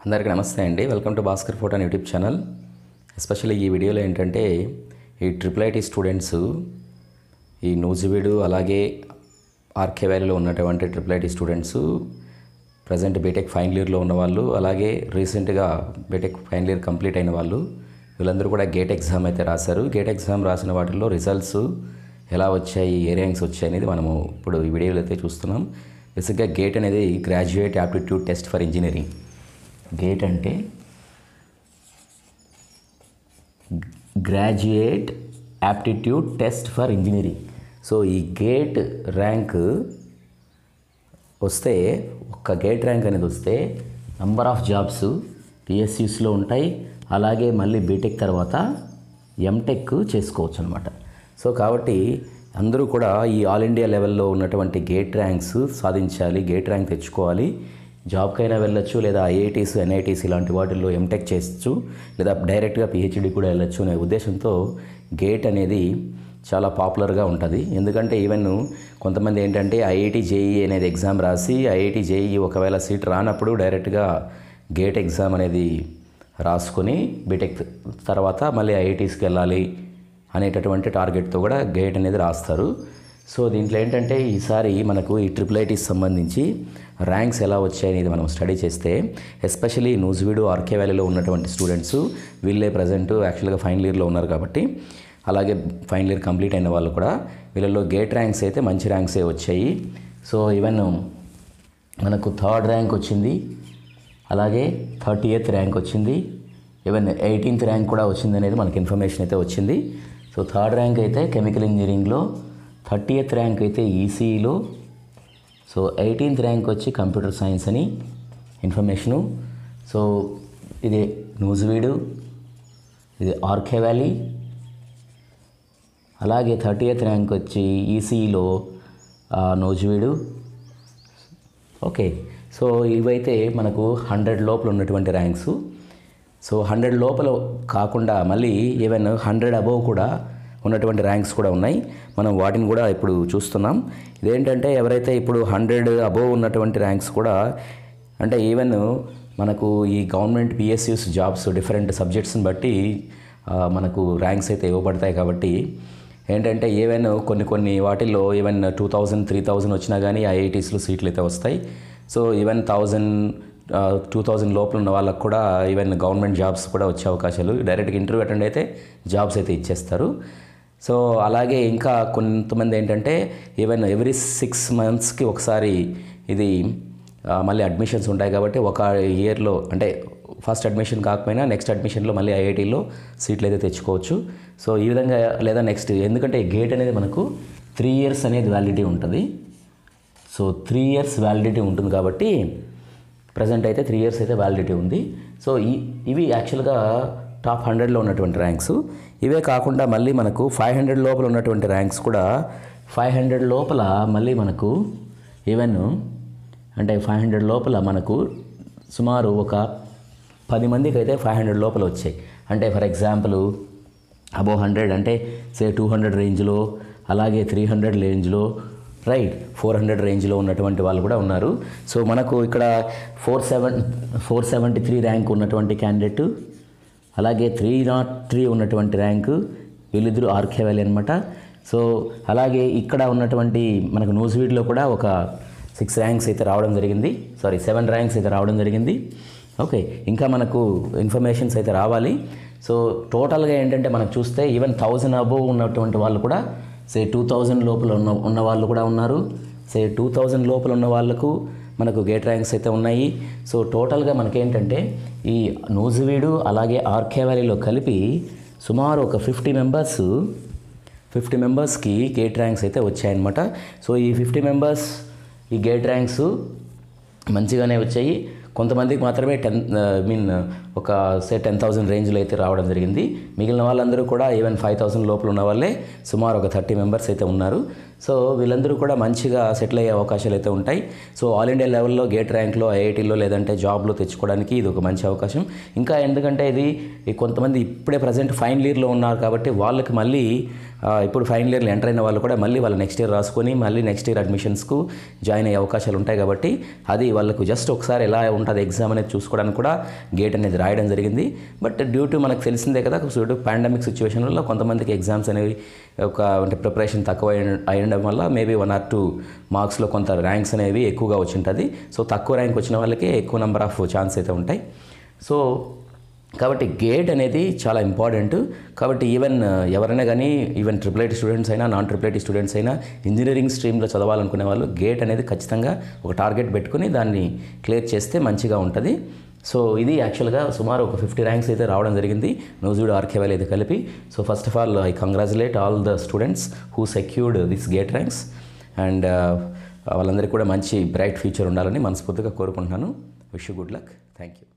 అందరికీ నమస్తే అండి welcome to Bhaskar photo YouTube channel especially ఈ వీడియోలో ఏంటంటే ఈ ట్రిపుల్ ఐటీ స్టూడెంట్స్ ఈ నూజివీడు అలాగే ఆర్కే వ్యాలీలో ఉన్నటువంటి triple IT students present BTech final ఇయర్లో ఉన్న వాళ్ళు అలాగే రీసెంట్గా బీటెక్ ఫైనల్ ఇయర్ కంప్లీట్ అయిన వాళ్ళు వీళ్ళందరూ కూడా గేట్ ఎగ్జామ్ అయితే రాశారు గేట్ ఎగ్జామ్ రాసిన వాటిల్లో రిజల్ట్స్ ఎలా వచ్చాయి ఏ ర్యాంక్స్ వచ్చాయి అనేది మనము ఇప్పుడు ఈ వీడియోలో అయితే చూస్తున్నాం బేసిక్గా గేట్ అనేది graduate aptitude test for engineering GATE అంటే graduate aptitude test for engineering so ఈ గేట్ ర్యాంక్ వస్తే ఒక్క గేట్ ర్యాంక్ అనేది వస్తే నంబర్ ఆఫ్ జాబ్స్ పిఎస్యూస్లో ఉంటాయి అలాగే మళ్ళీ బీటెక్ తర్వాత ఎంటెక్ చేసుకోవచ్చు అనమాట సో కాబట్టి అందరూ కూడా ఈ ఆల్ ఇండియా లెవెల్లో ఉన్నటువంటి గేట్ ర్యాంక్స్ సాధించాలి గేట్ ర్యాంక్ తెచ్చుకోవాలి జాబ్కైనా వెళ్ళొచ్చు లేదా ఐఐటీస్ ఎన్ఐటీస్ ఇలాంటి వాటిల్లో ఎంటెక్ చేయొచ్చు లేదా డైరెక్ట్గా పిహెచ్డి కూడా వెళ్ళొచ్చు అనే ఉద్దేశంతో గేట్ అనేది చాలా పాపులర్గా ఉంటుంది ఎందుకంటే ఈవెన్ కొంతమంది ఏంటంటే ఐఐటి జేఈ అనేది ఎగ్జామ్ రాసి ఐఐటి జేఈ ఒకవేళ సీట్ రానప్పుడు డైరెక్ట్గా గేట్ ఎగ్జామ్ అనేది రాసుకొని బీటెక్ తర్వాత మళ్ళీ ఐఐటీస్కి వెళ్ళాలి అనేటటువంటి టార్గెట్తో కూడా గేట్ అనేది రాస్తారు సో దీంట్లో ఏంటంటే ఈసారి మనకు ఈ ట్రిపుల్ ఐటీస్ సంబంధించి ర్యాంక్స్ ఎలా వచ్చాయి అనేది మనం స్టడీ చేస్తే ఎస్పెషలీ నూజివీడు ఆర్కే వ్యాలీలో ఉన్నటువంటి స్టూడెంట్స్ వీళ్ళే ప్రజెంట్ యాక్చువల్గా ఫైనల్ ఇయర్లో ఉన్నారు కాబట్టి అలాగే ఫైనల్ ఇయర్ కంప్లీట్ అయిన వాళ్ళు కూడా వీళ్ళలో గేట్ ర్యాంక్స్ అయితే మంచి ర్యాంక్సే వచ్చాయి సో ఈవెన్ మనకు థర్డ్ ర్యాంక్ వచ్చింది అలాగే థర్టీ ఎయిత్ ర్యాంక్ వచ్చింది ఈవెన్ ఎయిటీన్త్ ర్యాంక్ కూడా వచ్చింది అనేది మనకి ఇన్ఫర్మేషన్ అయితే వచ్చింది సో థర్డ్ ర్యాంక్ అయితే కెమికల్ ఇంజనీరింగ్లో థర్టీ ఎయిత్ ర్యాంక్ అయితే ఈసీఈలో సో ఎయిటీన్త్ ర్యాంక్ వచ్చి కంప్యూటర్ సైన్స్ అని ఇన్ఫర్మేషను సో ఇది నూజివీడు ఇది ఆర్కే వ్యాలీ అలాగే థర్టీ ఎయిత్ ర్యాంక్ వచ్చి ఈసీఈలో నూజివీడు ఓకే సో ఇవైతే మనకు హండ్రెడ్ లోపల ఉన్నటువంటి ర్యాంక్స్ సో హండ్రెడ్ లోపల కాకుండా మళ్ళీ ఈవెన్ హండ్రెడ్ అబోవ్ కూడా ఉన్నటువంటి ర్యాంక్స్ కూడా ఉన్నాయి మనం వాటిని కూడా ఇప్పుడు చూస్తున్నాం ఇదేంటంటే ఎవరైతే ఇప్పుడు హండ్రెడ్ అబోవ్ ఉన్నటువంటి ర్యాంక్స్ కూడా అంటే ఈవెన్ మనకు ఈ గవర్నమెంట్ పిఎస్యూస్ జాబ్స్ డిఫరెంట్ సబ్జెక్ట్స్ని బట్టి ఆ, మనకు ర్యాంక్స్ అయితే ఇవ్వబడతాయి కాబట్టి ఏంటంటే ఈవెన్ కొన్ని కొన్ని వాటిల్లో even two thousand three thousand వచ్చినా కానీ ఐఐటీస్లో సీట్లు అయితే వస్తాయి so even thousand two thousand లోపల ఉన్న వాళ్ళకు కూడా ఈవెన్ గవర్నమెంట్ జాబ్స్ కూడా వచ్చే అవకాశాలు డైరెక్ట్గా ఇంటర్వ్యూ అటెండ్ అయితే జాబ్స్ అయితే ఇచ్చేస్తారు సో అలాగే ఇంకా కొంతమంది ఏంటంటే ఈవెన్ ఎవ్రీ సిక్స్ మంత్స్కి ఒకసారి ఇది ఆ, మళ్ళీ అడ్మిషన్స్ ఉంటాయి కాబట్టి ఒక ఇయర్లో అంటే ఫస్ట్ అడ్మిషన్ కాకపోయినా నెక్స్ట్ అడ్మిషన్లో మళ్ళీ ఐఐటీలో సీట్లు అయితే తెచ్చుకోవచ్చు సో ఈ విధంగా లేదా నెక్స్ట్ ఎందుకంటే గేట్ అనేది మనకు త్రీ ఇయర్స్ అనేది వ్యాలిడిటీ ఉంటుంది సో త్రీ ఇయర్స్ వ్యాలిడిటీ ఉంటుంది కాబట్టి ప్రజెంట్ అయితే త్రీ ఇయర్స్ అయితే వ్యాలిడిటీ ఉంది సో ఈ ఇవి యాక్చువల్గా టాప్ హండ్రెడ్లో ఉన్నటువంటి ర్యాంక్స్ ఇవే కాకుండా మళ్ళీ మనకు ఫైవ్ హండ్రెడ్ లోపల ఉన్నటువంటి ర్యాంక్స్ కూడా ఫైవ్ హండ్రెడ్ లోపల మళ్ళీ మనకు ఈవెన్ అంటే ఫైవ్ హండ్రెడ్ లోపల మనకు సుమారు ఒక పది మందికి అయితే ఫైవ్ హండ్రెడ్ లోపల వచ్చాయి అంటే ఫర్ ఎగ్జాంపుల్ అబో హండ్రెడ్ అంటే సే టూ హండ్రెడ్ రేంజ్లో అలాగే త్రీ హండ్రెడ్ రేంజ్లో రైట్ ఫోర్ హండ్రెడ్ రేంజ్లో ఉన్నటువంటి వాళ్ళు కూడా ఉన్నారు సో మనకు ఇక్కడ four seven four seventy three rank ఉన్నటువంటి క్యాండిడేట్ అలాగే త్రీ నాట్ త్రీ ఉన్నటువంటి ర్యాంకు వీళ్ళిద్దరూ ఆర్కే వ్యాలీ అనమాట సో అలాగే ఇక్కడ ఉన్నటువంటి మనకు న్యూస్వీడ్లో కూడా ఒక సిక్స్ ర్యాంక్స్ అయితే రావడం జరిగింది సారీ సెవెన్ ర్యాంక్స్ అయితే రావడం జరిగింది ఓకే ఇంకా మనకు ఇన్ఫర్మేషన్స్ అయితే రావాలి సో టోటల్గా ఏంటంటే మనకు చూస్తే ఈవెన్ థౌజండ్ అబోవ్ ఉన్నటువంటి వాళ్ళు కూడా సే టూ థౌజండ్ లోపల ఉన్న ఉన్న వాళ్ళు కూడా ఉన్నారు సే టూ థౌజండ్ లోపల ఉన్న వాళ్ళకు మనకు గేట్ ర్యాంక్స్ అయితే ఉన్నాయి సో టోటల్గా మనకేంటంటే ఈ నూజివీడు అలాగే ఆర్కే వ్యాలీలో కలిపి సుమారు ఒక ఫిఫ్టీ మెంబర్స్ ఫిఫ్టీ మెంబర్స్కి గేట్ ర్యాంక్స్ అయితే వచ్చాయన్నమాట సో ఈ ఫిఫ్టీ మెంబర్స్ ఈ గేట్ ర్యాంక్స్ మంచిగానే వచ్చాయి కొంతమందికి మాత్రమే టెన్ మీన్ ఒక సే టెన్ థౌసండ్ రేంజ్లో అయితే రావడం జరిగింది మిగిలిన వాళ్ళందరూ కూడా ఈవెన్ ఫైవ్ థౌసండ్ లోపల ఉన్న వాళ్ళే సుమారు ఒక థర్టీ మెంబర్స్ అయితే ఉన్నారు సో వీళ్ళందరూ కూడా మంచిగా సెటిల్ అయ్యే అవకాశాలు అయితే ఉంటాయి సో ఆల్ ఇండియా లెవెల్లో గేట్ ర్యాంక్లో ఐఐటీలో లేదంటే జాబ్లో తెచ్చుకోవడానికి ఇది ఒక మంచి అవకాశం ఇంకా ఎందుకంటే ఇది ఈ కొంతమంది ఇప్పుడే ప్రజెంట్ ఫైనల్ ఇయర్లో ఉన్నారు కాబట్టి వాళ్ళకి మళ్ళీ ఆ, ఇప్పుడు ఫైనల్ ఇయర్లో ఎంటర్ అయిన వాళ్ళు కూడా మళ్ళీ వాళ్ళ నెక్స్ట్ ఇయర్ రాసుకొని మళ్ళీ నెక్స్ట్ ఇయర్ అడ్మిషన్స్కు జాయిన్ అయ్యే అవకాశాలు ఉంటాయి కాబట్టి అది వాళ్ళకు జస్ట్ ఒకసారి ఎలా ఉంటుంది ఎగ్జామ్ అనేది చూసుకోవడానికి కూడా గేట్ అనేది రాయడం జరిగింది బట్ డ్యూ టు మనకు తెలిసిందే కదా డ్యూ టు పాండమిక్ సిచ్యువేషన్ వల్ల కొంతమందికి ఎగ్జామ్స్ అనేవి ఒక అంటే ప్రిపరేషన్ తక్కువ అయి- అయ్యడం వల్ల మేబీ వన్ ఆర్ టూ మార్క్స్లో కొంత ర్యాంక్స్ అనేవి ఎక్కువగా వచ్చి ఉంటుంది సో తక్కువ ర్యాంక్ వచ్చిన వాళ్ళకే ఎక్కువ నెంబర్ ఆఫ్ ఛాన్స్ అయితే ఉంటాయి సో కాబట్టి గేట్ అనేది చాలా ఇంపార్టెంట్ కాబట్టి ఈవెన్ ఎవరైనా కానీ ఈవెన్ ట్రిపుల్ ఐటీ స్టూడెంట్స్ అయినా నాన్ ట్రిపుల్ ఐటీ స్టూడెంట్స్ అయినా ఇంజనీరింగ్ స్ట్రీమ్లో చదవాలనుకునే వాళ్ళు గేట్ అనేది ఖచ్చితంగా ఒక టార్గెట్ పెట్టుకుని దాన్ని క్లియర్ చేస్తే మంచిగా ఉంటుంది సో ఇది యాక్చువల్గా సుమారు ఒక ఫిఫ్టీ ర్యాంక్స్ అయితే రావడం జరిగింది నోజుడ్ ఆర్కేవల్ అయితే కలిపి so first of all I congratulate all the students who secured this GATE ranks and వాళ్ళందరికీ కూడా మంచి బ్రైట్ ఫ్యూచర్ ఉండాలని మనస్ఫూర్తిగా కోరుకుంటున్నాను wish good luck thank you